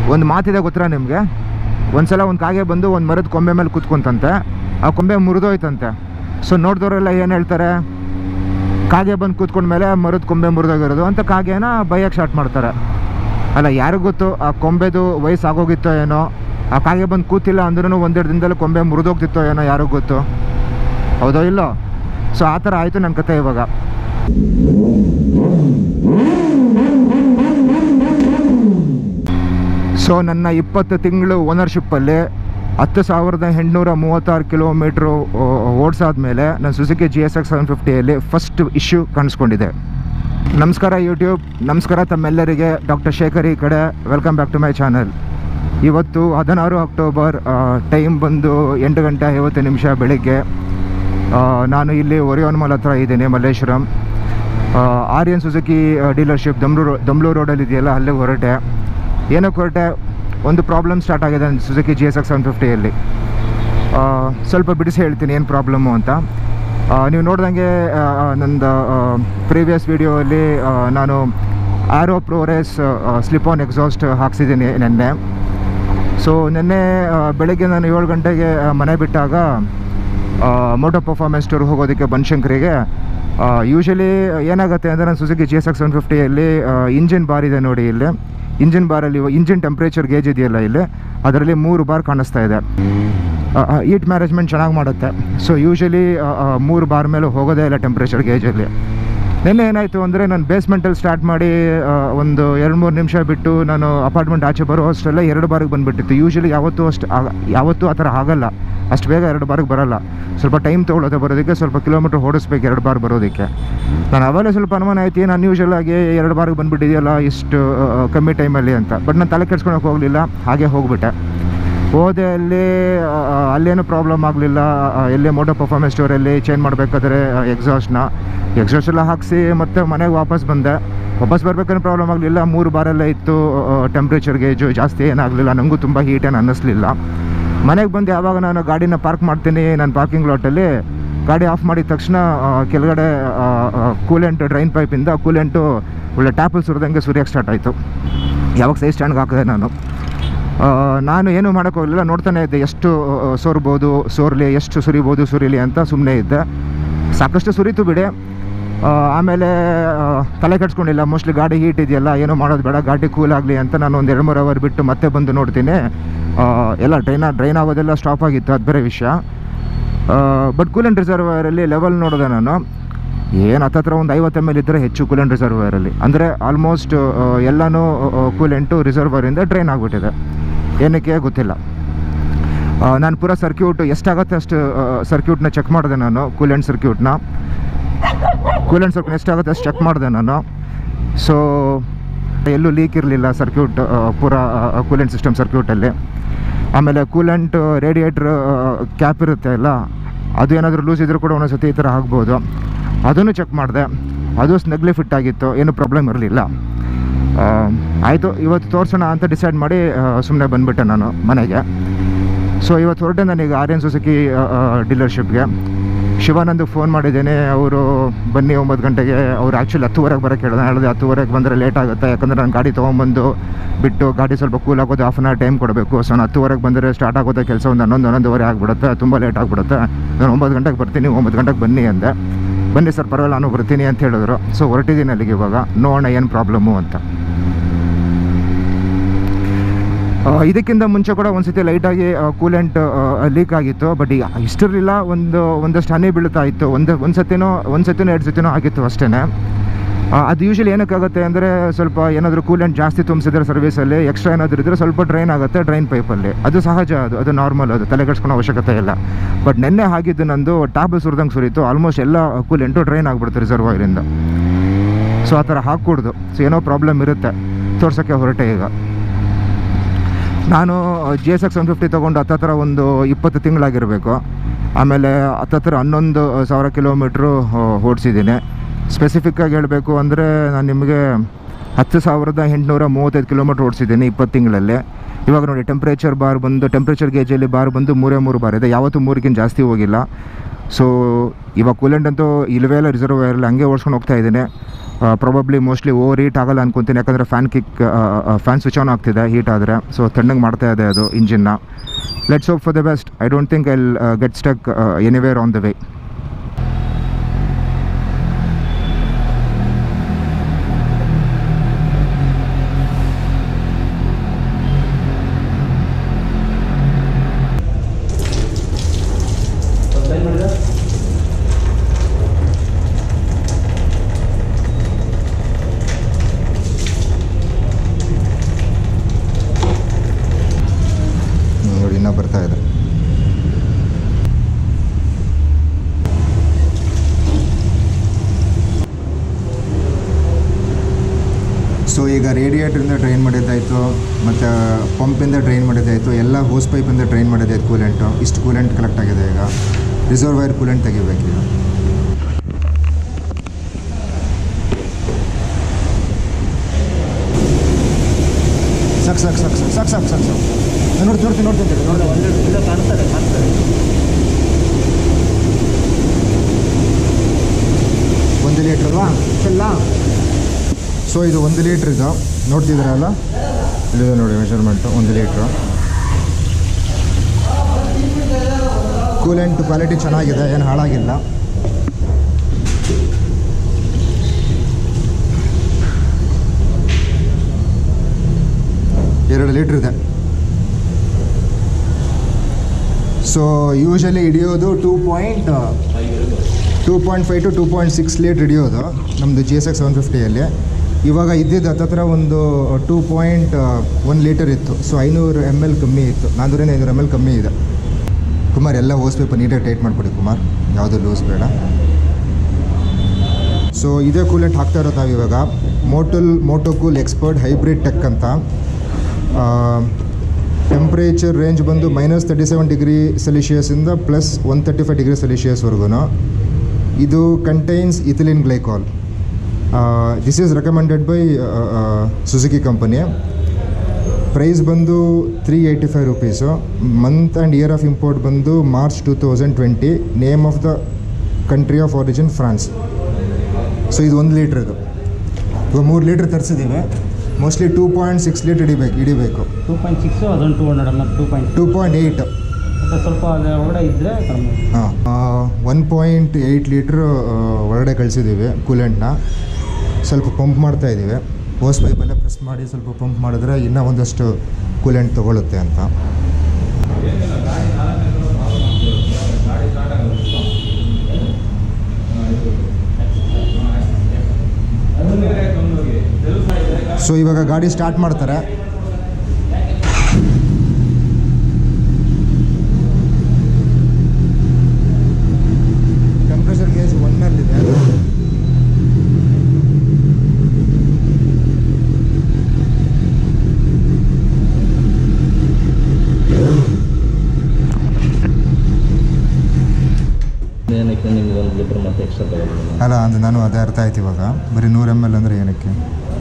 ಒಂದು ಮಾತಿದೆ ಗೊತ್ತಾ ನಿಮಗೆ ಒಂದ್ಸಲ ಒಂದು ಕಾಗೆ ಬಂದು ಒಂದು ಮರದ ಕೊಂಬೆ ಮೇಲೆ ಕೂತ್ಕೊಂತಂತೆ ಆ ಕೊಂಬೆ ಮುರಿದೋಯ್ತಂತೆ ಸೊ ನೋಡಿದವರೆಲ್ಲ ಏನು ಹೇಳ್ತಾರೆ ಕಾಗೆ ಬಂದು ಕೂತ್ಕೊಂಡ್ಮೇಲೆ ಮರದ ಕೊಂಬೆ ಮುರಿದೋಗಿರೋದು ಅಂತ ಕಾಗೆನ ಬೈಯಕ್ಕೆ ಸ್ಟಾರ್ಟ್ ಮಾಡ್ತಾರೆ ಅಲ್ಲ ಯಾರಿಗೂ ಗೊತ್ತು ಆ ಕೊಂಬೆದು ವಯಸ್ಸಾಗೋಗಿತ್ತೋ ಏನೋ ಆ ಕಾಗೆ ಬಂದು ಕೂತಿಲ್ಲ ಅಂದ್ರೂ ಒಂದೆರಡು ದಿನದಲ್ಲಿ ಕೊಂಬೆ ಮುರಿದೋಗ್ತಿತ್ತೋ ಏನೋ ಯಾರಿಗೂ ಗೊತ್ತು ಹೌದೋ ಇಲ್ಲೋ ಸೊ ಆ ಥರ ಆಯಿತು ನನ್ನ ಕತೆ ಇವಾಗ ಸೊ ನನ್ನ ಇಪ್ಪತ್ತು ತಿಂಗಳು ಓನರ್ಶಿಪ್ಪಲ್ಲಿ ಹತ್ತು ಸಾವಿರದ ಎಂಟುನೂರ ಮೂವತ್ತಾರು ಕಿಲೋಮೀಟ್ರು ಓಡಿಸಾದ್ಮೇಲೆ ನನ್ನ Suzuki G S X seven ಫಿಫ್ಟಿಯಲ್ಲಿ ಫಸ್ಟ್ ಇಶ್ಯೂ ಕಾಣಿಸ್ಕೊಂಡಿದೆ ನಮಸ್ಕಾರ ಯೂಟ್ಯೂಬ್ ನಮಸ್ಕಾರ ತಮ್ಮೆಲ್ಲರಿಗೆ ಡಾಕ್ಟರ್ ಶೇಖರ್ ಈ ಕಡೆ welcome back to my channel ಇವತ್ತು ಹದಿನಾರು ಅಕ್ಟೋಬರ್ ಟೈಮ್ ಬಂದು ಎಂಟು ಗಂಟೆ ಐವತ್ತು ನಿಮಿಷ ಬೆಳಿಗ್ಗೆ ಆ, ನಾನು ಇಲ್ಲಿ ಒರಿಯೋನ್ ಮಾಲ್ ಹತ್ರ ಇದ್ದೀನಿ ಮಲ್ಲೇಶ್ವರಂ ಆರ್ಯನ್ ಸುಜುಕಿ ಡೀಲರ್ಶಿಪ್ ದಮ್ಲೂರು ದಮ್ಲೂರು ರೋಡಲ್ಲಿ ಇದೆಯಲ್ಲ ಅಲ್ಲೇ ಹೊರಟೆ ಏನಕ್ಕೆ ಹೊರಟೆ ಒಂದು ಪ್ರಾಬ್ಲಮ್ ಸ್ಟಾರ್ಟ್ ಆಗಿದೆ Suzuki G S X seven ಫಿಫ್ಟಿಯಲ್ಲಿ ಸ್ವಲ್ಪ ಬಿಡಿಸಿ ಹೇಳ್ತೀನಿ ಏನು ಪ್ರಾಬ್ಲಮ್ಮು ಅಂತ ಆ, ನೀವು ನೋಡ್ದಂಗೆ ನಂದು ಪ್ರೀವಿಯಸ್ ವಿಡಿಯೋಲ್ಲಿ ನಾನು Arrow Pro Race slip on exhaust ಹಾಕ್ಸಿದ್ದೀನಿ ನೆನ್ನೆ ಸೊ ನಿನ್ನೆ ಆ, ಬೆಳಗ್ಗೆ ನಾನು ಏಳು ಗಂಟೆಗೆ ಆ, ಮನೆ ಬಿಟ್ಟಾಗ ಮೋಟೋ ಪರ್ಫಾರ್ಮೆನ್ಸ್ ಟೂರ್ ಹೋಗೋದಕ್ಕೆ ಬನಶಂಕರಿಗೆ ಯೂಶಲಿ ಏನಾಗುತ್ತೆ ಅಂದರೆ ನಾನು Suzuki G S X one ಫಿಫ್ಟಿಯಲ್ಲಿ ಇಂಜಿನ್ ಬಾರ್ ಇದೆ ನೋಡಿ ಇಲ್ಲಿ ಇಂಜಿನ್ ಬಾರಲ್ಲಿ ಇಂಜಿನ್ ಟೆಂಪ್ರೇಚರ್ ಗೇಜ್ ಇದೆಯಲ್ಲ ಇಲ್ಲಿ ಅದರಲ್ಲಿ ಮೂರು ಬಾರ್ ಕಾಣಿಸ್ತಾ ಇದೆ ಈಟ್ ಮ್ಯಾನೇಜ್ಮೆಂಟ್ ಚೆನ್ನಾಗಿ ಮಾಡುತ್ತೆ ಸೊ ಯೂಶಲಿ ಮೂರು ಬಾರ್ ಮೇಲೆ ಹೋಗೋದೇ ಇಲ್ಲ ಟೆಂಪ್ರೇಚರ್ ಗೇಜಲ್ಲಿ ನಿನ್ನೆ ಏನಾಯಿತು ಅಂದರೆ ನಾನು ಬೇಸ್ಮೆಂಟಲ್ಲಿ ಸ್ಟಾರ್ಟ್ ಮಾಡಿ ಆ, ಒಂದು ಎರಡು ಮೂರು ನಿಮಿಷ ಬಿಟ್ಟು ನಾನು ಅಪಾರ್ಟ್ಮೆಂಟ್ ಆಚೆ ಬರೋ ಅಷ್ಟೆಲ್ಲ ಎರಡು ಬಾರಿಗೆ ಬಂದುಬಿಟ್ಟಿತ್ತು ಯೂಶಲಿ ಯಾವತ್ತೂ ಅಷ್ಟು ಆಗ- ಯಾವತ್ತೂ ಆ ಥರ ಆಗಲ್ಲ ಅಷ್ಟು ಬೇಗ ಎರಡು ಬಾರಿಗೆ ಬರಲ್ಲ ಸ್ವಲ್ಪ ಟೈಮ್ ತೊಗೊಳುತ್ತೆ ಬರೋದಕ್ಕೆ ಸ್ವಲ್ಪ ಕಿಲೋಮೀಟ್ರ್ ಓಡಿಸ್ಬೇಕು ಎರಡು ಬಾರ್ ಬರೋದಕ್ಕೆ ನಾನು ಅವಾಗಲೇ ಸ್ವಲ್ಪ ಅನುಮಾನ ಆಯ್ತು ನಾನು ಯೂಶಲ್ ಆಗಿ ಎರಡು ಬಾರಿಗೆ ಬಂದುಬಿಟ್ಟಿದೆಯಲ್ಲ ಇಷ್ಟು ಆ, ಆ, ಕಮ್ಮಿ ಟೈಮಲ್ಲಿ ಅಂತ ಬಟ್ ನಾನು ತಲೆ ಕೆಡ್ಸ್ಕೊಳಕ್ಕೆ ಹೋಗಲಿಲ್ಲ ಹಾಗೆ ಹೋಗ್ಬಿಟ್ಟೆ ಹೋದೆ ಅಲ್ಲಿ ಆ, ಆ, ಅಲ್ಲೇನು ಪ್ರಾಬ್ಲಮ್ ಆಗಲಿಲ್ಲ ಎಲ್ಲೇ ಮೋಟೋ ಪರ್ಫಾರ್ಮೆನ್ಸ್ ಸ್ಟೋರಲ್ಲಿ ಚೇಂಜ್ ಮಾಡಬೇಕಾದ್ರೆ ಎಕ್ಸಾಸ್ಟ್ನ ಎಕ್ಸಾಸ್ಟ್ ಎಲ್ಲ ಹಾಕಿಸಿ ಮತ್ತೆ ಮನೆಗೆ ವಾಪಸ್ ಬಂದೆ ವಾಪಸ್ ಬರ್ಬೇಕಾದ್ರೆ ಪ್ರಾಬ್ಲಮ್ ಆಗಲಿಲ್ಲ ಮೂರು ಬಾರೆಲ್ಲ ಇತ್ತು ಟೆಂಪ್ರೇಚರ್ ಗೇಜು ಜಾಸ್ತಿ ಏನಾಗಲಿಲ್ಲ ನನಗೂ ತುಂಬ ಹೀಟ್ ಏನು ಅನ್ನಿಸ್ಲಿಲ್ಲ ಮನೆಗೆ ಬಂದು ಯಾವಾಗ ನಾನು ಗಾಡಿನ ಪಾರ್ಕ್ ಮಾಡ್ತೀನಿ ನನ್ನ ಪಾರ್ಕಿಂಗ್ ಲಾಟಲ್ಲಿ ಗಾಡಿ ಆಫ್ ಮಾಡಿದ ತಕ್ಷಣ ಆ, ಕೆಳಗಡೆ ಕೂಲೆಂಟ್ ಡ್ರೈನ್ ಪೈಪಿಂದ ಕೂಲೆಂಟು ಒಳ್ಳೆ ಟ್ಯಾಪಲ್ಲಿ ಸುರಿದಂಗೆ ಸುರಿಯೋಕ್ಕೆ ಸ್ಟಾರ್ಟ್ ಆಯಿತು ಯಾವಾಗ ಸೈಜ್ ಸ್ಟ್ಯಾಂಡ್ಗೆ ಹಾಕಿದೆ ನಾನು ಆ, ನಾನು ಏನೂ ಮಾಡೋಕ್ಕೋಗಲಿಲ್ಲ ನೋಡ್ತಾನೆ ಇದ್ದೆ ಎಷ್ಟು ಆ, ಸೋರ್ಬೋದು ಸೋರ್ಲಿ ಎಷ್ಟು ಸುರಿಬೋದು ಸುರಿಲಿ ಅಂತ ಸುಮ್ಮನೆ ಇದ್ದೆ ಸಾಕಷ್ಟು ಸುರಿತು ಬಿಡಿ ಆ, ಆಮೇಲೆ ಆ, ತಲೆ ಕೆಡ್ಸ್ಕೊಂಡಿಲ್ಲ ಮೋಸ್ಟ್ಲಿ ಗಾಡಿ ಹೀಟ್ ಇದೆಯಲ್ಲ ಏನೂ ಮಾಡೋದು ಬೇಡ ಗಾಡಿ ಕೂಲ್ ಆಗಲಿ ಅಂತ ನಾನು ಒಂದು ಎರಡು ಮೂರು ಅವರ್ ಬಿಟ್ಟು ಮತ್ತೆ ಬಂದು ನೋಡ್ತೀನಿ ಆ, ಎಲ್ಲ ಡ್ರೈನ್ ಡ್ರೈನ್ ಆಗೋದೆಲ್ಲ ಸ್ಟಾಪ್ ಆಗಿತ್ತು ಅದು ಬೇರೆ ವಿಷಯ ಬಟ್ ಕೂಲೆಂಟ್ ರಿಸರ್ವರಲ್ಲಿ ಲೆವೆಲ್ ನೋಡಿದೆ ನಾನು ಏನು ಹತ್ತತ್ರ ಒಂದು ಐವತ್ತು ಎಮ್ ಎಲ್ ಇದ್ದರೆ ಹೆಚ್ಚು ಕೂಲೆಂಟ್ ರಿಸರ್ವರಲ್ಲಿ ಅಂದರೆ ಆಲ್ಮೋಸ್ಟ್ ಎಲ್ಲನೂ ಕೂಲೆಂಟು ರಿಸರ್ವರಿಂದ ಡ್ರೈನ್ ಆಗಿಬಿಟ್ಟಿದೆ ಏನಕ್ಕೆ ಗೊತ್ತಿಲ್ಲ ಆ, ನಾನು ಪೂರ ಸರ್ಕ್ಯೂಟ್ ಎಷ್ಟಾಗುತ್ತೆ ಅಷ್ಟು ಸರ್ಕ್ಯೂಟ್ನ ಚೆಕ್ ಮಾಡಿದೆ ನಾನು ಕೂಲೆಂಟ್ ಸರ್ಕ್ಯೂಟ್ನ ಕೂಲೆಂಟ್ ಸರ್ಕ್ಯೂಟ್ ಎಷ್ಟಾಗುತ್ತೆ ಅಷ್ಟು ಚೆಕ್ ಮಾಡಿದೆ ನಾನು ಸೊ ಎಲ್ಲೂ ಲೀಕ್ ಇರಲಿಲ್ಲ ಸರ್ಕ್ಯೂಟ್ ಪೂರ ಕೂಲೆಂಟ್ ಸಿಸ್ಟಮ್ ಸರ್ಕ್ಯೂಟಲ್ಲಿ ಆಮೇಲೆ ಕೂಲೆಂಟ್ ರೇಡಿಯೇಟ್ರ್ ಕ್ಯಾಪ್ ಇರುತ್ತೆ ಅಲ್ಲ ಅದು ಏನಾದರೂ ಲೂಸ್ ಇದ್ರೂ ಕೂಡ ಒಂದೊಂದು ಸತಿ ಈ ಥರ ಆಗ್ಬೋದು ಅದನ್ನು ಚೆಕ್ ಮಾಡಿದೆ ಅದು ಸ್ನೆಗ್ಲಿ ಫಿಟ್ ಆಗಿತ್ತು ಏನು ಪ್ರಾಬ್ಲಮ್ ಇರಲಿಲ್ಲ ಆಯಿತು ಇವತ್ತು ತೋರಿಸೋಣ ಅಂತ ಡಿಸೈಡ್ ಮಾಡಿ ಸುಮ್ಮನೆ ಬಂದುಬಿಟ್ಟೆ ನಾನು ಮನೆಗೆ ಸೊ ಇವತ್ತು ಹೊರಟೆ ನನಗೆ ಆರ್ಯನ್ ಸುಸುಕಿ ಡೀಲರ್ಶಿಪ್ಗೆ ಶಿವಾನಂದ್ ಫೋನ್ ಮಾಡಿದ್ದೇನೆ ಅವರು ಬನ್ನಿ ಒಂಬತ್ತು ಗಂಟೆಗೆ ಅವ್ರು ಆ್ಯಕ್ಚುಲಿ ಹತ್ತುವರೆಗೆ ಬರೋಕ್ಕೆ ಹೇಳಿದೆ ಹೇಳಿದೆ ಹತ್ತುವರೆಗೆ ಬಂದರೆ ಲೇಟ್ ಆಗುತ್ತೆ ಯಾಕಂದರೆ ನಾನು ಗಾಡಿ ತೊಗೊಂಬಂದು ಬಿಟ್ಟು ಗಾಡಿ ಸ್ವಲ್ಪ ಕೂಲ್ ಆಗೋದು ಹಾಫ್ ಆನ್ ಅವರ್ ಟೈಮ್ ಕೊಡಬೇಕು ಸೊ ನಾನು ಹತ್ತುವರೆಗೆ ಬಂದರೆ ಸ್ಟಾರ್ಟ್ ಆಗೋದೇ ಕೆಲಸ ಒಂದು ಹನ್ನೊಂದು ಹನ್ನೊಂದುವರೆ ಆಗಿಬಿಡುತ್ತೆ ತುಂಬ ಲೇಟ್ ಆಗಿಬಿಡುತ್ತೆ ನಾನು ಒಂಬತ್ತು ಗಂಟೆಗೆ ಬರ್ತೀನಿ ಒಂಬತ್ತು ಗಂಟೆಗೆ ಬನ್ನಿ ಅಂದೆ ಬನ್ನಿ ಸರ್ ಪರವಾಗಿಲ್ಲ ನಾನು ಬರ್ತೀನಿ ಅಂತ ಹೇಳಿದ್ರು ಸೊ ಹೊರಟಿದ್ದೀನಿ ಅಲ್ಲಿಗೆ ಇವಾಗ ನೋಡೋಣ ಏನು ಪ್ರಾಬ್ಲಮ್ಮು ಅಂತ ಆ, ಇದಕ್ಕಿಂತ ಮುಂಚೆ ಕೂಡ ಒಂದ್ಸತಿ ಲೈಟಾಗಿ ಕೂಲೆಂಟ್ ಲೀಕ್ ಆಗಿತ್ತು ಬಟ್ ಈಗ ಇಷ್ಟಿರಲಿಲ್ಲ ಒಂದು ಒಂದಷ್ಟು ಹನಿ ಬೀಳ್ತಾ ಇತ್ತು ಒಂದು ಒಂದು ಸತಿನೋ ಒಂದು ಸತಿನೋ ಎರಡು ಸತಿನೋ ಆಗಿತ್ತು ಅಷ್ಟೇ ಅದು ಯೂಶಲಿ ಏನಕ್ಕಾಗುತ್ತೆ ಅಂದರೆ ಸ್ವಲ್ಪ ಏನಾದರೂ ಕೂಲೆಂಟ್ ಜಾಸ್ತಿ ತುಂಬಿಸಿದ್ರೆ ಸರ್ವಿಸಲ್ಲಿ ಎಕ್ಸ್ಟ್ರಾ ಏನಾದರೂ ಇದ್ದರೆ ಸ್ವಲ್ಪ ಡ್ರೈನ್ ಆಗುತ್ತೆ ಡ್ರೈನ್ ಪೈಪಲ್ಲಿ ಅದು ಸಹಜ ಅದು ಅದು ನಾರ್ಮಲ್ ಅದು ತಲೆ ಕೆಡ್ಸ್ಕೊಳೋ ಅವಶ್ಯಕತೆ ಇಲ್ಲ ಬಟ್ ನೆನ್ನೆ ಆಗಿದ್ದು ನಂದು ಟ್ಯಾಬ್ ಸುರಿದಂಗೆ ಸುರಿತು ಆಲ್ಮೋಸ್ಟ್ ಎಲ್ಲ ಕೂಲೆಂಟು ಡ್ರೈನ್ ಆಗಿಬಿಡುತ್ತೆ ರಿಸರ್ವಾಯರಿಂದ ಸೊ ಆ ಥರ ಹಾಕ್ಕೊಡ್ದು ಸೊ ಏನೋ ಪ್ರಾಬ್ಲಮ್ ಇರುತ್ತೆ ತೋರ್ಸೋಕ್ಕೆ ಹೊರಟೆ ಈಗ ನಾನು G S X one fifty ತೊಗೊಂಡು ಹತ್ತತ್ರ ಒಂದು ಇಪ್ಪತ್ತು ತಿಂಗಳಾಗಿರಬೇಕು ಆಮೇಲೆ ಹತ್ತತ್ರ ಹನ್ನೊಂದು ಸಾವಿರ ಕಿಲೋಮೀಟ್ರು ಓಡಿಸಿದ್ದೀನಿ ಸ್ಪೆಸಿಫಿಕ್ಕಾಗಿ ಹೇಳಬೇಕು ಅಂದರೆ ನಾನು ನಿಮಗೆ ಹತ್ತು ಸಾವಿರದ ಎಂಟುನೂರ ಮೂವತ್ತೈದು ಕಿಲೋಮೀಟ್ರ್ ಓಡಿಸಿದ್ದೀನಿ ಇಪ್ಪತ್ತು ತಿಂಗಳಲ್ಲಿ ಇವಾಗ ನೋಡಿ ಟೆಂಪ್ರೇಚರ್ ಬಾರ್ ಬಂದು ಟೆಂಪ್ರೇಚರ್ ಗೇಜಲ್ಲಿ ಬಾರ್ ಬಂದು ಮೂರೇ ಮೂರು ಬಾರ್ ಇದೆ ಯಾವತ್ತೂ ಮೂರಕ್ಕಿಂತ ಜಾಸ್ತಿ ಹೋಗಿಲ್ಲ ಸೊ ಇವಾಗ ಕೂಲೆಂಟ್ ಅಂತೂ ಇಲ್ಲವೇ ಇಲ್ಲ ರಿಸರ್ವ್ ಇರಲ್ಲ ಹಂಗೆ ಓಡಿಸ್ಕೊಂಡು ಹೋಗ್ತಾ ಇದ್ದೀನಿ ಪ್ರಾಬಬ್ಲಿ ಮೋಸ್ಟ್ಲಿ ಓವರ್ ಹೀಟ್ ಆಗಲ್ಲ ಅನ್ಕೊತೀನಿ ಯಾಕಂದರೆ fan kick fan switch on ಆಗ್ತಿದೆ ಹೀಟ್ ಆದರೆ ಸೊ ತಣ್ಣಗೆ ಮಾಡ್ತಾ ಇದೆ ಅದು ಇಂಜಿನ್ನ let's hope for the best I don't think I get stuck anywhere on the way ನೋಡಿ ಇನ್ನೂ ಬರ್ತಾ ಇದೆ ಸೊ ಈಗ ರೇಡಿಯೇಟ್ರಿಂದ ಡ್ರೈನ್ ಮಾಡಿದ್ದಾಯಿತು ಮತ್ತು ಪಂಪಿಂದ ಡ್ರೈನ್ ಮಾಡಿದ್ದಾಯಿತು ಎಲ್ಲ ಹೋಸ್ ಪೈಪಿಂದ ಡ್ರೈನ್ ಮಾಡಿದ್ದಾಯ್ತು ಕೂಲೆಂಟು ಇಷ್ಟು ಕೂಲೆಂಟ್ ಕಲೆಕ್ಟ್ ಆಗಿದೆ ಈಗ ರಿಸರ್ವೈರ್ ಕೂಲೆಂಟ್ ತೆಗಿಬೇಕೀಗ ಸಾಕು ಸಾಕು ಸಾಕು ಸಾಕು ಸಾಕು ಸಾಕು ಸಾಕು ಸಾಕು ನಾನು ನೋಡ್ತೀನಿ ನೋಡ್ತೀನಿ ನೋಡ್ತೀನಿ ನೋಡ್ತೀನಿ ಇಲ್ಲ ಕಾಣ್ತಾರೆ ಕಾಣ್ತಾರೆ ಒಂದು ಲೀಟ್ರ್ ಅಲ್ವಾ ಇಲ್ಲ ಸೊ ಇದು ಒಂದು ಲೀಟ್ರ್ ಇದು ನೋಡ್ತಿದ್ದೀರಲ್ಲ ಇಲ್ಲಿದೆ ನೋಡಿ ಮೆಷರ್ಮೆಂಟು ಒಂದು ಲೀಟ್ರು ಕೂಲೆಂಟ್ ಕ್ವಾಲಿಟಿ ಚೆನ್ನಾಗಿದೆ ಏನು ಹಾಳಾಗಿಲ್ಲ ಎರಡು ಲೀಟ್ರ್ ಇದೆ ಸೊ ಯೂಶಲಿ ಹಿಡಿಯೋದು two point two point five to two point six litre ಹಿಡಿಯೋದು ನಮ್ಮದು ಜಿ ಎಸ್ ಎಕ್ಸ್ ಸೆವೆನ್ ಫಿಫ್ಟಿಯಲ್ಲಿ ಇವಾಗ ಇದ್ದಿದ್ದು ಹತ್ತತ್ರ ಒಂದು ಟೂ ಪಾಯಿಂಟ್ ಒನ್ ಲೀಟರ್ ಇತ್ತು ಸೊ ಐನೂರು ಎಮ್ ಎಲ್ ಕಮ್ಮಿ ಇತ್ತು ನಾನ್ನೂರಿಂದ ಐನೂರು ಎಮ್ ಎಲ್ ಕಮ್ಮಿ ಇದೆ ಕುಮಾರ್ ಎಲ್ಲ ಓಸ್ ಪೇಪರ್ ನೀಟಾಗಿ ಟೈಟ್ ಮಾಡಿಕೊಡಿ ಕುಮಾರ್ ಯಾವುದು ಲೂಸ್ ಬೇಡ ಸೊ ಇದೇ ಕೂಲೆಂಟ್ ಹಾಕ್ತಾ ಇರೋದು ನಾವು ಇವಾಗ Motul Motocool expert hybrid tech ಅಂತ ಟೆಂಪ್ರೇಚರ್ ರೇಂಜ್ ಬಂದು ಮೈನಸ್ ತರ್ಟಿ ಸೆವೆನ್ ಡಿಗ್ರಿ ಸೆಲ್ಸಿಯಸಿಂದ plus one thirty five degree ಸೆಲ್ಸಿಯಸ್ವರೆಗೂ ಇದು contains ethylene glycol this is recommended by Suzuki company price ಬಂದು three eighty five rupees month and year of import ಬಂದು March two thousand twenty name of the country of origin France so ಇದು ಒಂದು litre ಇದು ಇವಾಗ ಮೂರು litre ತರಿಸಿದ್ದೀವಿ mostly two point six litre ಹಿಡಿಬೇಕು ಹಿಡಿಬೇಕು ಟೂ ಪಾಯಿಂಟ್ ಸಿಕ್ಸು ಅದೊಂದು ಟೂ ಹಂಡ್ರೆಡ್ ಅಲ್ಲ two point two point eight ಮತ್ತು ಸ್ವಲ್ಪ ಅದ್ರ ಒಳಗಡೆ ಇದ್ದರೆ ಕಡಿಮೆ ಹಾಂ ಒನ್ ಪಾಯಿಂಟ್ ಏಯ್ಟ್ ಲೀಟ್ರ್ ಒಳಗಡೆ ಕಳಿಸಿದ್ದೀವಿ ಕೂಲೆಂಟ್ನ ಸ್ವಲ್ಪ ಪಂಪ್ ಮಾಡ್ತಾ ಇದ್ದೀವಿ ಹೋಸ್ ಪೈಪೆಲ್ಲ ಪ್ರೆಸ್ ಮಾಡಿ ಸ್ವಲ್ಪ ಪಂಪ್ ಮಾಡಿದ್ರೆ ಇನ್ನೂ ಒಂದಷ್ಟು ಕೂಲೆಂಟ್ ತೊಗೊಳುತ್ತೆ ಅಂತ ಸೊ ಇವಾಗ ಗಾಡಿ ಸ್ಟಾರ್ಟ್ ಮಾಡ್ತಾರೆ ಟೆಂಪ್ರೇಚರ್ ಗೇಜ್ ಒನ್ನಲ್ಲಿದೆ ಏನಕ್ಕೆ ನಿಮ್ಗೆ ಒಂದು ಲೀಟ್ರ್ ಮತ್ತೆ ಎಕ್ಸ್ಟ್ರಾ ತಗೊಳ್ಳಿ ಅಲ್ಲ ಅಂದ್ರೆ ನಾನು ಅದೇ ಅರ್ಥ ಆಯ್ತು ಇವಾಗ ಬರೀ ನೂರು ಎಮ್ ಎಲ್ ಅಂದರೆ ಏನಕ್ಕೆ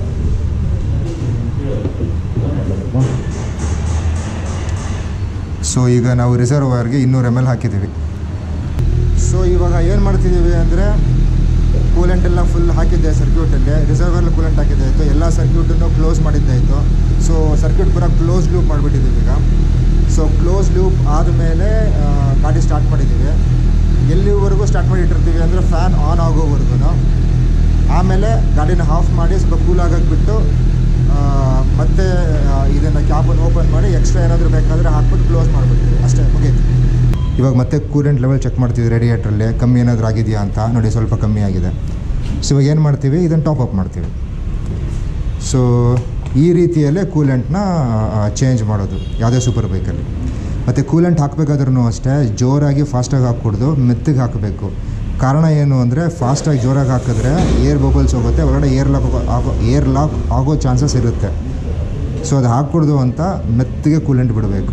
ಸೊ ಈಗ ನಾವು ರಿಸರ್ವರ್ಗೆ ಇನ್ನೂರು ಎಮ್ ಎಲ್ ಹಾಕಿದ್ದೀವಿ ಸೊ ಇವಾಗ ಏನು ಮಾಡ್ತಿದ್ದೀವಿ ಅಂದರೆ ಕೂಲೆಂಟ್ ಎಲ್ಲ ಫುಲ್ ಹಾಕಿದ್ದೆ ಸರ್ಕ್ಯೂಟಲ್ಲಿ ರಿಸರ್ವರ್ಲಿ ಕೂಲೆಂಟ್ ಹಾಕಿದ್ದಾಯಿತು ಎಲ್ಲ ಸರ್ಕ್ಯೂಟನ್ನು ಕ್ಲೋಸ್ ಮಾಡಿದ್ದಾಯಿತು ಸೊ ಸರ್ಕ್ಯೂಟ್ ಪೂರ ಕ್ಲೋಸ್ ಲೂಪ್ ಮಾಡಿಬಿಟ್ಟಿದ್ದೀವಿ ಈಗ ಸೊ ಕ್ಲೋಸ್ ಲೂಪ್ ಆದಮೇಲೆ ಗಾಡಿ ಸ್ಟಾರ್ಟ್ ಮಾಡಿದ್ದೀವಿ ಎಲ್ಲಿವರೆಗೂ ಸ್ಟಾರ್ಟ್ ಮಾಡಿ ಇಟ್ಟಿರ್ತೀವಿ ಅಂದರೆ ಫ್ಯಾನ್ ಆನ್ ಆಗೋವರೆಗೂ ಆಮೇಲೆ ಗಾಡಿನ ಆಫ್ ಮಾಡಿ ಸ್ವಲ್ಪ ಕೂಲ್ ಆಗಕ್ಕೆ ಬಿಟ್ಟು ಆ, ಮತ್ತೆ ಇದನ್ನು ಕ್ಯಾಬನ್ನು ಓಪನ್ ಮಾಡಿ ಎಕ್ಸ್ಟ್ರಾ ಏನಾದರೂ ಬೇಕಾದರೆ ಹಾಕ್ಬಿಟ್ಟು ಕ್ಲೋಸ್ ಮಾಡಿಬಿಡ್ತೀವಿ ಅಷ್ಟೇ ಮುಗೀತು ಇವಾಗ ಮತ್ತೆ ಕೂಲೆಂಟ್ ಲೆವೆಲ್ ಚೆಕ್ ಮಾಡ್ತೀವಿ ರೇಡಿಯೇಟ್ರಲ್ಲಿ ಕಮ್ಮಿ ಏನಾದರೂ ಆಗಿದೆಯಾ ಅಂತ ನೋಡಿ ಸ್ವಲ್ಪ ಕಮ್ಮಿ ಆಗಿದೆ ಸೊ ಇವಾಗ ಏನು ಮಾಡ್ತೀವಿ ಇದನ್ನು ಟಾಪ್ ಅಪ್ ಮಾಡ್ತೀವಿ ಸೊ ಈ ರೀತಿಯಲ್ಲೇ ಕೂಲೆಂಟ್ನ ಚೇಂಜ್ ಮಾಡೋದು ಯಾವುದೇ ಸೂಪರ್ ಬೈಕಲ್ಲಿ ಮತ್ತು ಕೂಲೆಂಟ್ ಹಾಕಬೇಕಾದ್ರೂ ಅಷ್ಟೇ ಜೋರಾಗಿ ಫಾಸ್ಟಾಗಿ ಹಾಕ್ಕೊಡ್ದು ಮೆತ್ತಗೆ ಹಾಕಬೇಕು ಕಾರಣ ಏನು ಅಂದರೆ ಫಾಸ್ಟಾಗಿ ಜೋರಾಗಿ ಹಾಕಿದ್ರೆ ಏರ್ ಬಬಲ್ಸ್ ಹೋಗುತ್ತೆ ಒಳಗಡೆ ಏರ್ ಲಾಕ್ ಆಗೋ ಏರ್ ಲಾಕ್ ಆಗೋ ಚಾನ್ಸಸ್ ಇರುತ್ತೆ ಸೊ ಅದು ಹಾಕ್ಕೊಡ್ದು ಅಂತ ಮೆತ್ತಗೆ ಕೂಲೆಂಟ್ ಬಿಡಬೇಕು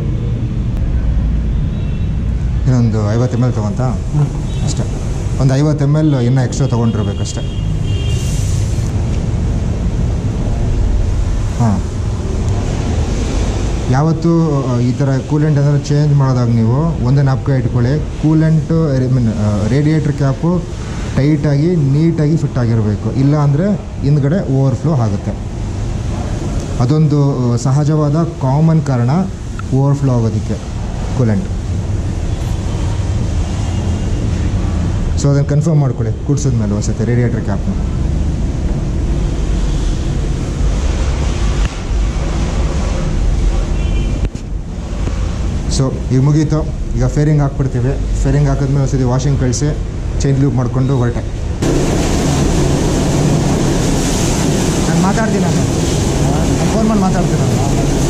ಇನ್ನೊಂದು ಐವತ್ತು ಎಮ್ ಎಲ್ ತೊಗೊಂತಾ ಅಷ್ಟೇ ಒಂದು ಐವತ್ತು ಎಮ್ ಎಲ್ ಇನ್ನೂ ಎಕ್ಸ್ಟ್ರಾ ತೊಗೊಂಡಿರ್ಬೇಕಷ್ಟೆ ಹಾಂ ಯಾವತ್ತೂ ಆ, ಈ ಥರ ಕೂಲೆಂಟ್ ಏನಾದ್ರು ಚೇಂಜ್ ಮಾಡೋದಾಗ ನೀವು ಒಂದೇ ನಾಪ್ಕ ಇಟ್ಕೊಳ್ಳಿ coolant I mean radiator cap ಟೈಟಾಗಿ ನೀಟಾಗಿ ಫಿಟ್ ಆಗಿರಬೇಕು ಇಲ್ಲ ಅಂದರೆ ಹಿಂದ್ಗಡೆ ಓವರ್ಫ್ಲೋ ಆಗುತ್ತೆ ಅದೊಂದು ಆ, ಸಹಜವಾದ ಕಾಮನ್ ಕಾರಣ ಓವರ್ಫ್ಲೋ ಆಗೋದಕ್ಕೆ ಕೂಲೆಂಟ್ ಸೊ ಅದನ್ನು ಕನ್ಫರ್ಮ್ ಮಾಡ್ಕೊಳ್ಳಿ ಕೂಡ್ಸಿದ್ಮೇಲೆ ಒಂದ್ಸತಿ ರೇಡಿಯೇಟರ್ ಕ್ಯಾಪ್ನ ಸೊ ಈಗ ಮುಗೀತು ಈಗ ಫೇರಿಂಗ್ ಹಾಕ್ಬಿಡ್ತೀವಿ ಫೇರಿಂಗ್ ಹಾಕಿದ್ಮೇಲೆ ಒಂದ್ಸತಿ ವಾಷಿಂಗ್ ಕಳಿಸಿ ಚೈನ್ ಲೂಪ್ ಮಾಡಿಕೊಂಡು ಹೊರಟೆ ನಾನು ಮಾತಾಡ್ತೀನಿ ನಾನು ಫೋನ್ ಮಾಡಿ ಮಾತಾಡ್ತೀನಿ ನಾನು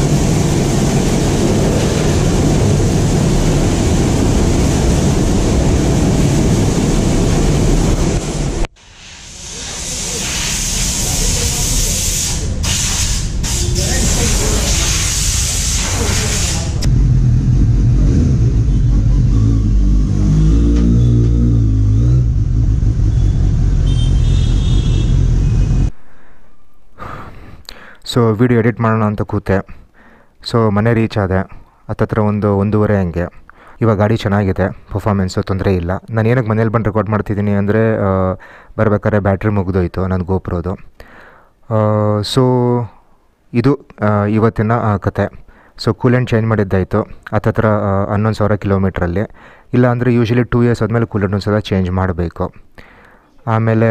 ಸೊ ವಿಡಿಯೋ ಎಡಿಟ್ ಮಾಡೋಣ ಅಂತ ಕೂತೆ ಸೊ ಮನೆ ರೀಚ್ ಆದೆ ಹತ್ತತ್ರ ಒಂದು ಒಂದೂವರೆ ಹಂಗೆ ಇವಾಗ ಗಾಡಿ ಚೆನ್ನಾಗಿದೆ ಪರ್ಫಾರ್ಮೆನ್ಸು ತೊಂದರೆ ಇಲ್ಲ ನಾನು ಏನಕ್ಕೆ ಮನೇಲಿ ಬಂದು ರೆಕಾರ್ಡ್ ಮಾಡ್ತಿದ್ದೀನಿ ಅಂದರೆ ಬರ್ಬೇಕಾದ್ರೆ ಬ್ಯಾಟ್ರಿ ಮುಗಿದೋಯ್ತು ನನ್ನ ಗೋಪ್ರೋದು ಸೊ ಇದು ಆ, ಇವತ್ತಿನ ಆ, ಕತೆ ಸೊ ಕೂಲೆಂಟ್ ಚೇಂಜ್ ಮಾಡಿದ್ದಾಯಿತು ಹತ್ತತ್ರ ಆ, ಹನ್ನೊಂದು ಸಾವಿರ ಕಿಲೋಮೀಟ್ರಲ್ಲಿ ಇಲ್ಲ ಅಂದರೆ ಯೂಶ್ವಲಿ ಟೂ ಇಯರ್ಸ್ ಆದಮೇಲೆ ಕೂಲೆಂಟ್ ಒಂದು ಸಲ ಚೇಂಜ್ ಮಾಡಬೇಕು ಆಮೇಲೆ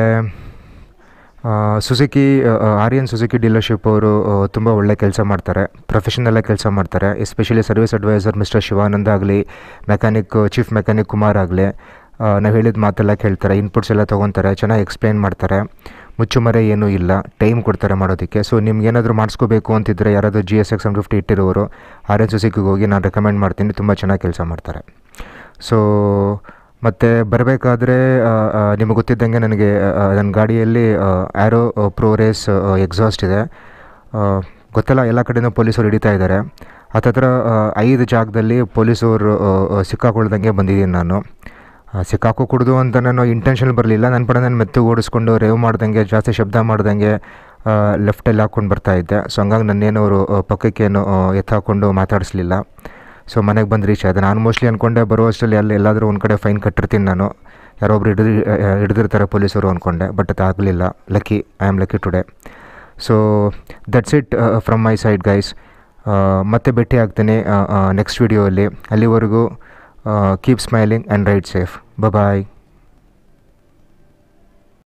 ಸುಜುಕಿ ಆರ್ಯನ್ ಸುಜುಕಿ ಡೀಲರ್ಶಿಪ್ ಅವರು ತುಂಬ ಒಳ್ಳೆ ಕೆಲಸ ಮಾಡ್ತಾರೆ ಪ್ರೊಫೆಷನಲ್ಲಾಗಿ ಕೆಲಸ ಮಾಡ್ತಾರೆ especially service advisor mister Shivananda ಆಗಲಿ ಮೆಕ್ಯಾನಿಕ್ ಚೀಫ್ ಮೆಕ್ಯಾನಿಕ್ ಕುಮಾರ್ ಆಗಲಿ ನಾವು ಹೇಳಿದ ಮಾತೆಲ್ಲ ಕೇಳ್ತಾರೆ ಇನ್ಪುಟ್ಸ್ ಎಲ್ಲ ತೊಗೊತಾರೆ ಚೆನ್ನಾಗಿ ಎಕ್ಸ್ಪ್ಲೈನ್ ಮಾಡ್ತಾರೆ ಮುಚ್ಚುಮರೆ ಏನೂ ಇಲ್ಲ ಟೈಮ್ ಕೊಡ್ತಾರೆ ಮಾಡೋದಕ್ಕೆ ಸೊ ನಿಮ್ಗೆ ಏನಾದರೂ ಮಾಡಿಸ್ಕೋಬೇಕು ಅಂತಿದ್ರೆ ಯಾರಾದರೂ G S X M fifty ಇಟ್ಟಿರೋರು ಆರ್ ಎನ್ ಸುಸಿಕಿಗೆ ಹೋಗಿ ನಾನು ರೆಕಮೆಂಡ್ ಮಾಡ್ತೀನಿ ತುಂಬ ಚೆನ್ನಾಗಿ ಕೆಲಸ ಮಾಡ್ತಾರೆ ಸೊ ಮತ್ತು ಬರಬೇಕಾದ್ರೆ ನಿಮಗೆ ಗೊತ್ತಿದ್ದಂಗೆ ನನಗೆ ನನ್ನ ಗಾಡಿಯಲ್ಲಿ ಆ್ಯರೋ ಪ್ರೋ ರೇಸ್ ಎಕ್ಸಾಸ್ಟ್ ಇದೆ ಆ, ಗೊತ್ತಲ್ಲ ಎಲ್ಲ ಕಡೆನೂ ಪೊಲೀಸರು ಹಿಡಿತಾ ಇದ್ದಾರೆ ಹತ್ತತ್ರ ಐದು ಜಾಗದಲ್ಲಿ ಪೊಲೀಸರು ಸಿಕ್ಕಾಕೊಳ್ದಂಗೆ ಬಂದಿದ್ದೀನಿ ನಾನು ಆ, ಸಿಕ್ಕಾಕೋ ಕುಡ್ದು ಅಂತ ನಾನು ಇಂಟೆನ್ಷನ್ ಬರಲಿಲ್ಲ ನನ್ನ ಪಡೆ ನಾನು ಮೆತ್ತು ಓಡಿಸ್ಕೊಂಡು ರೇವ್ ಮಾಡ್ದಂಗೆ ಜಾಸ್ತಿ ಶಬ್ದ ಮಾಡ್ದಂಗೆ ಲೆಫ್ಟಲ್ಲಿ ಹಾಕ್ಕೊಂಡು ಬರ್ತಾ ಇದ್ದೆ ಸೊ ಹಂಗಾಗಿ ನನ್ನೇನು ಅವರು ಪಕ್ಕಕ್ಕೇನು ಎತ್ತಾಕೊಂಡು ಮಾತಾಡಿಸ್ಲಿಲ್ಲ ಸೊ ಮನೆಗೆ ಬಂದು ರೀಚ್ ಆಯಿತು ನಾನು ಮೋಸ್ಟ್ಲಿ ಅಂದ್ಕೊಂಡೆ ಬರೋ ಅಷ್ಟರಲ್ಲಿ ಅಲ್ಲಿ ಎಲ್ಲಾದರೂ ಒಂದು ಕಡೆ ಫೈನ್ ಕಟ್ಟಿರ್ತೀನಿ ನಾನು ಯಾರೋ ಒಬ್ರು ಹಿಡಿದು ಹಿಡಿದಿರ್ತಾರೆ ಪೊಲೀಸರು ಅಂದ್ಕೊಂಡೆ ಬಟ್ ಅದು ಆಗಲಿಲ್ಲ lucky I am lucky today so that's it from my side guys ಮತ್ತೆ ಭೇಟಿ ಆಗ್ತೀನಿ ನೆಕ್ಸ್ಟ್ ವೀಡಿಯೋಲ್ಲಿ ಅಲ್ಲಿವರೆಗೂ keep smiling and ride safe bye